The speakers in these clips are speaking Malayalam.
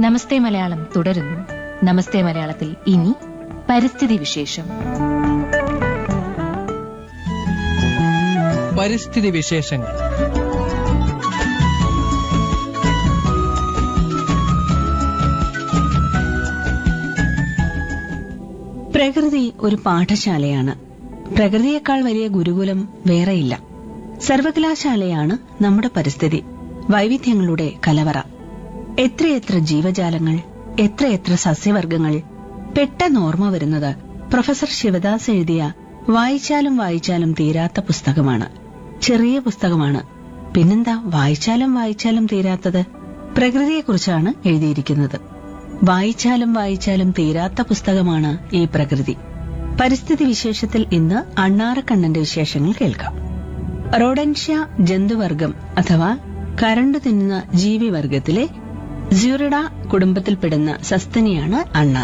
നമസ്തേ മലയാളം തുടരുന്നു നമസ്തേ മലയാളത്തിൽ ഇനി പരിസ്ഥിതി വിശേഷം പരിസ്ഥിതി വിശേഷങ്ങൾ പ്രകൃതി ഒരു പാഠശാലയാണ് പ്രകൃതിയേക്കാൾ വലിയ ഗുരുകുലം വേറെയില്ല സർവകലാശാലയാണ് നമ്മുടെ പരിസ്ഥിതി വൈവിധ്യങ്ങളുടെ കലവറ എത്രയെത്ര ജീവജാലങ്ങൾ എത്രയെത്ര സസ്യവർഗങ്ങൾ പെട്ടെന്ന് ഓർമ്മ വരുന്നത് പ്രൊഫസർ ശിവദാസ് എഴുതിയ വായിച്ചാലും വായിച്ചാലും തീരാത്ത പുസ്തകമാണ് ചെറിയ പുസ്തകമാണ് പിന്നെന്താ വായിച്ചാലും വായിച്ചാലും തീരാത്തത് പ്രകൃതിയെക്കുറിച്ചാണ് എഴുതിയിരിക്കുന്നത് വായിച്ചാലും വായിച്ചാലും തീരാത്ത പുസ്തകമാണ് ഈ പ്രകൃതി പരിസ്ഥിതി വിശേഷത്തിൽ ഇന്ന് അണ്ണാറക്കണ്ണന്റെ വിശേഷങ്ങൾ കേൾക്കാം റോഡൻഷ്യ ജന്തുവർഗം അഥവാ കരണ്ടു തിന്നുന്ന ജീവിവർഗത്തിലെ ജ്യൂറിഡ കുടുംബത്തിൽപ്പെടുന്ന സസ്തനിയാണ് അണ്ണാൻ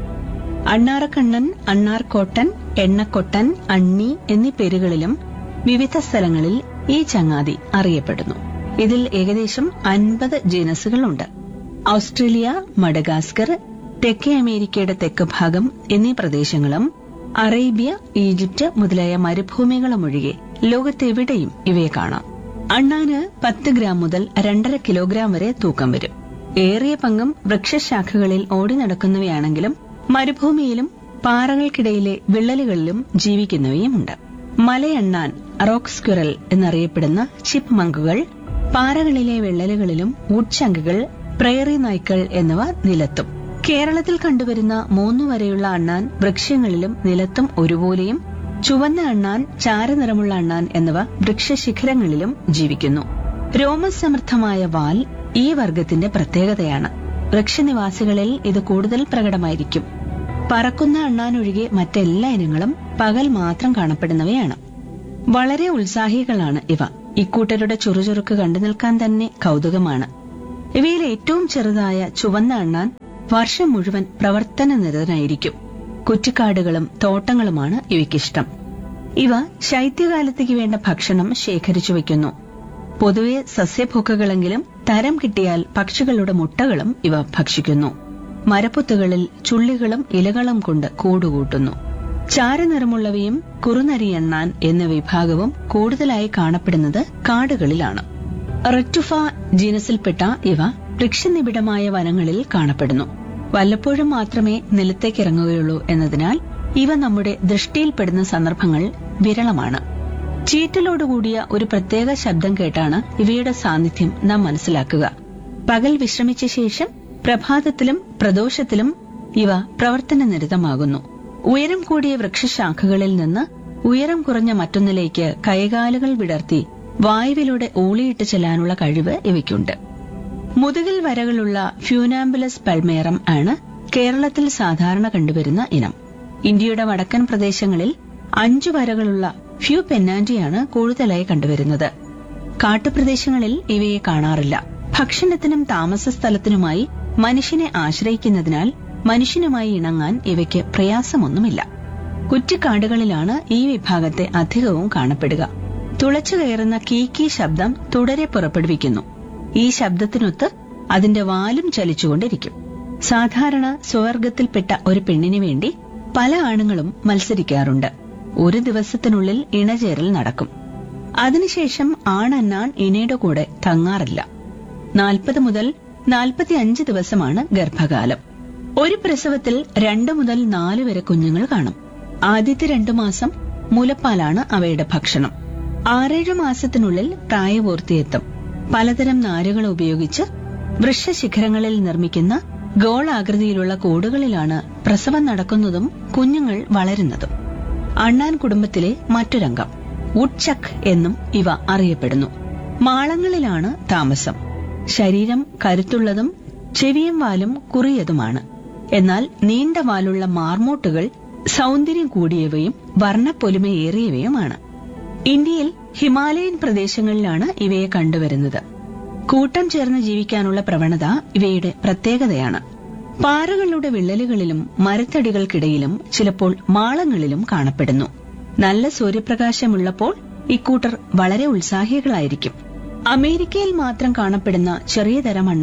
അണ്ണാറക്കണ്ണൻ അണ്ണാർക്കോട്ടൻ എണ്ണക്കൊട്ടൻ അണ്ണി എന്നീ പേരുകളിലും വിവിധ സ്ഥലങ്ങളിൽ ഈ ചങ്ങാതി അറിയപ്പെടുന്നു ഇതിൽ ഏകദേശം അൻപത് ജീനസുകളുണ്ട് ഓസ്ട്രേലിയ മഡഗാസ്കർ തെക്കേ അമേരിക്കയുടെ തെക്ക് ഭാഗം എന്നീ പ്രദേശങ്ങളും അറേബ്യ ഈജിപ്റ്റ് മുതലായ മരുഭൂമികളും ഒഴികെ ലോകത്തെവിടെയും ഇവയെ കാണാം അണ്ണാന് പത്ത് ഗ്രാം മുതൽ രണ്ടര കിലോഗ്രാം വരെ തൂക്കം വരും ഏറിയ പങ്കും വൃക്ഷശാഖകളിൽ ഓടി നടക്കുന്നവയാണെങ്കിലും മരുഭൂമിയിലും പാറകൾക്കിടയിലെ വിള്ളലുകളിലും ജീവിക്കുന്നവയുമുണ്ട് മലയണ്ണാൻ റോക്ക് സ്ക്വിറൽ എന്നറിയപ്പെടുന്ന ചിപ്പ് മങ്കുകൾ പാറകളിലെ വിള്ളലുകളിലും വുഡ്ചങ്കുകൾ പ്രയറി നായ്ക്കൾ എന്നിവ നിലത്തും കേരളത്തിൽ കണ്ടുവരുന്ന മൂന്നു വരെയുള്ള അണ്ണാൻ വൃക്ഷങ്ങളിലും നിലത്തും ഒരുപോലെയും ചുവന്ന അണ്ണാൻ ചാരനിറമുള്ള അണ്ണാൻ എന്നിവ വൃക്ഷശിഖരങ്ങളിലും ജീവിക്കുന്നു രോമസമൃദ്ധമായ വാൽ ഈ വർഗത്തിന്റെ പ്രത്യേകതയാണ് വൃക്ഷനിവാസികളിൽ ഇത് കൂടുതൽ പ്രകടമായിരിക്കും പറക്കുന്ന അണ്ണാനൊഴികെ മറ്റെല്ലാ ഇനങ്ങളും പകൽ മാത്രം കാണപ്പെടുന്നവയാണ് വളരെ ഉത്സാഹികളാണ് ഇവ ഇക്കൂട്ടരുടെ ചുറുചുറുക്ക് കണ്ടു നിൽക്കാൻ തന്നെ കൗതുകമാണ് ഇവയിൽ ഏറ്റവും ചെറുതായ ചുവന്ന അണ്ണാൻ വർഷം മുഴുവൻ പ്രവർത്തന നിരതനായിരിക്കും കുറ്റിക്കാടുകളും തോട്ടങ്ങളുമാണ് ഇവയ്ക്കിഷ്ടം ഇവ ശൈത്യകാലത്തേക്ക് വേണ്ട ഭക്ഷണം ശേഖരിച്ചു വയ്ക്കുന്നു പൊതുവെ സസ്യഭുക്കുകളെങ്കിലും തരം കിട്ടിയാൽ പക്ഷികളുടെ മുട്ടകളും ഇവ ഭക്ഷിക്കുന്നു മരപ്പൊത്തുകളിൽ ചുള്ളികളും ഇലകളും കൊണ്ട് കൂടുകൂട്ടുന്നു ചാരനിറമുള്ളവയും കുറുനരിയെണ്ണാൻ എന്ന വിഭാഗവും കൂടുതലായി കാണപ്പെടുന്നത് കാടുകളിലാണ് റെറ്റുഫ ജീനസിൽപ്പെട്ട ഇവ വൃക്ഷനിബിഡമായ വനങ്ങളിൽ കാണപ്പെടുന്നു വല്ലപ്പോഴും മാത്രമേ നിലത്തേക്ക് ഇറങ്ങുകയുള്ളൂ എന്നതിനാൽ ഇവ നമ്മുടെ ദൃഷ്ടിയിൽപ്പെടുന്ന സന്ദർഭങ്ങൾ വിരളമാണ് ചീറ്റലോടുകൂടിയ ഒരു പ്രത്യേക ശബ്ദം കേട്ടാണ് ഇവയുടെ സാന്നിധ്യം നാം മനസ്സിലാക്കുക പകൽ വിശ്രമിച്ച ശേഷം പ്രഭാതത്തിലും പ്രദോഷത്തിലും ഇവ പ്രവർത്തന നിരതമാകുന്നു ഉയരം കൂടിയ വൃക്ഷശാഖകളിൽ നിന്ന് ഉയരം കുറഞ്ഞ മറ്റൊന്നിലേക്ക് കൈകാലുകൾ വിടർത്തി വായുവിലൂടെ ഊളിയിട്ട് ചെല്ലാനുള്ള കഴിവ് ഇവയ്ക്കുണ്ട് മുതുകിൽ വരകളുള്ള ഫ്യൂനാംബുലസ് പൾമേറം ആണ് കേരളത്തിൽ സാധാരണ കണ്ടുവരുന്ന ഇനം ഇന്ത്യയുടെ വടക്കൻ പ്രദേശങ്ങളിൽ അഞ്ചു വരകളുള്ള ഫ്യൂ പെന്നാൻഡിയാണ് കൂടുതലായി കണ്ടുവരുന്നത് കാട്ടുപ്രദേശങ്ങളിൽ ഇവയെ കാണാറില്ല ഭക്ഷണത്തിനും താമസ സ്ഥലത്തിനുമായി മനുഷ്യനെ ആശ്രയിക്കുന്നതിനാൽ മനുഷ്യനുമായി ഇണങ്ങാൻ ഇവയ്ക്ക് പ്രയാസമൊന്നുമില്ല കുറ്റിക്കാടുകളിലാണ് ഈ വിഭാഗത്തെ അധികവും കാണപ്പെടുക തുളച്ചു കയറുന്ന കീക്കി ശബ്ദം തുടരെ പുറപ്പെടുവിക്കുന്നു ഈ ശബ്ദത്തിനൊത്ത് അതിന്റെ വാലും ചലിച്ചുകൊണ്ടിരിക്കും സാധാരണ സ്വവർഗത്തിൽപ്പെട്ട ഒരു പെണ്ണിനു വേണ്ടി പല ആണുങ്ങളും മത്സരിക്കാറുണ്ട് ഒരു ദിവസത്തിനുള്ളിൽ ഇണചേരൽ നടക്കും അതിനുശേഷം ആണന്നാൻ ഇണയുടെ കൂടെ തങ്ങാറില്ല നാൽപ്പത് മുതൽ നാൽപ്പത്തിയഞ്ച് ദിവസമാണ് ഗർഭകാലം ഒരു പ്രസവത്തിൽ രണ്ട് മുതൽ നാല് വരെ കുഞ്ഞുങ്ങൾ കാണും ആദ്യത്തെ രണ്ടു മാസം മുലപ്പാലാണ് അവയുടെ ഭക്ഷണം ആറേഴു മാസത്തിനുള്ളിൽ പ്രായപൂർത്തിയെത്തും പലതരം നാരുകൾ ഉപയോഗിച്ച് വൃക്ഷശിഖരങ്ങളിൽ നിർമ്മിക്കുന്ന ഗോളാകൃതിയിലുള്ള കൂടുകളിലാണ് പ്രസവം നടക്കുന്നതും കുഞ്ഞുങ്ങൾ വളരുന്നതും അണ്ണാൻ കുടുംബത്തിലെ മറ്റൊരംഗം വുഡ്ചക്ക് എന്നും ഇവ അറിയപ്പെടുന്നു മാളങ്ങളിലാണ് താമസം ശരീരം കരുത്തുള്ളതും ചെവിയും വാലും കുറിയതുമാണ് എന്നാൽ നീണ്ട വാലുള്ള മാർമോട്ടുകൾ സൗന്ദര്യം കൂടിയവയും വർണ്ണപ്പൊലിമയേറിയവയുമാണ് ഇന്ത്യയിൽ ഹിമാലയൻ പ്രദേശങ്ങളിലാണ് ഇവയെ കണ്ടുവരുന്നത് കൂട്ടം ചേർന്ന് ജീവിക്കാനുള്ള പ്രവണത ഇവയുടെ പ്രത്യേകതയാണ് പാറകളുടെ വിള്ളലുകളിലും മരത്തടികൾക്കിടയിലും ചിലപ്പോൾ മാളങ്ങളിലും കാണപ്പെടുന്നു നല്ല സൂര്യപ്രകാശമുള്ളപ്പോൾ ഇക്കൂട്ടർ വളരെ ഉത്സാഹികളായിരിക്കും അമേരിക്കയിൽ മാത്രം കാണപ്പെടുന്ന ചെറിയ തരം അണ്ണാൻ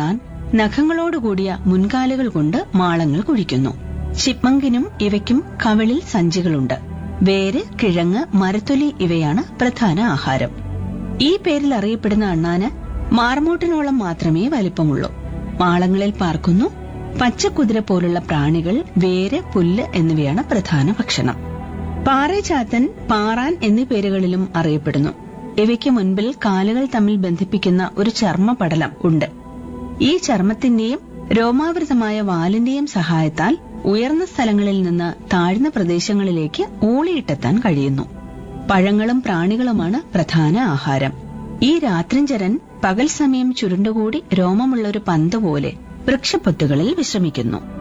നഖങ്ങളോടുകൂടിയ മുൻകാലുകൾ കൊണ്ട് മാളങ്ങൾ കുഴിക്കുന്നു ചിപ്മങ്കിനും ഇവയ്ക്കും കവിളിൽ സഞ്ചികളുണ്ട് വേര് കിഴങ്ങ് മരത്തൊലി ഇവയാണ് പ്രധാന ആഹാരം ഈ പേരിൽ അറിയപ്പെടുന്ന അണ്ണാന് മാർമോട്ടിനോളം മാത്രമേ വലിപ്പമുള്ളൂ മാളങ്ങളിൽ പാർക്കുന്നു പച്ചക്കുതിര പോലുള്ള പ്രാണികൾ വേര് പുല്ല് എന്നിവയാണ് പ്രധാന ഭക്ഷണം പാറേചാത്തൻ പാറാൻ എന്നീ പേരുകളിലും അറിയപ്പെടുന്നു ഇവയ്ക്ക് മുൻപിൽ കാലുകൾ തമ്മിൽ ബന്ധിപ്പിക്കുന്ന ഒരു ചർമ്മപടലം ഉണ്ട് ഈ ചർമ്മത്തിന്റെയും രോമാവൃതമായ വാലിന്റെയും സഹായത്താൽ ഉയർന്ന സ്ഥലങ്ങളിൽ നിന്ന് താഴ്ന്ന പ്രദേശങ്ങളിലേക്ക് ഊളിയിട്ടെത്താൻ കഴിയുന്നു പഴങ്ങളും പ്രാണികളുമാണ് പ്രധാന ആഹാരം ഈ രാത്രിഞ്ചരൻ പകൽ സമയം ചുരുണ്ടുകൂടി രോമമുള്ള ഒരു പന്ത് പോലെ വൃക്ഷപ്പൊത്തുകളിൽ വിശ്രമിക്കുന്നു